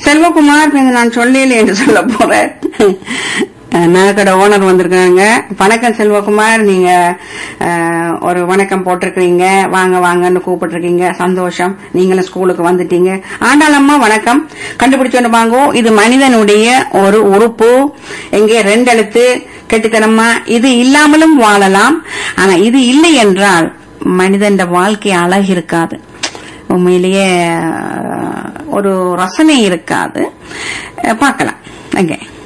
செல்வகுமார் இதை நான் சொல்லல என்று சொல்ல போறேன் நகைக்கடை ஓனர் வந்திருக்காங்க வணக்கம் செல்வகுமார் நீங்க அஹ், ஒரு வணக்கம் போட்டிருக்கீங்க வாங்க வாங்கன்னு கூப்பிட்டுருக்கீங்க சந்தோஷம் நீங்களும் ஸ்கூலுக்கு வந்துட்டீங்க ஆண்டாளம்மா வணக்கம் கண்டுபிடிச்சோன்னு வாங்கோ இது மனிதனுடைய ஒரு உறுப்பு எங்கே ரெண்டு எழுத்து கெட்டித்தனமா இது இல்லாமலும் வாழலாம் ஆனா இது இல்லை என்றால் மனிதன் வாழ்க்கை அழகு இருக்காது உண்மையிலேயே அஹ், ஒரு ரசனை இருக்காது அஹ், பார்க்கலாம் அங்கே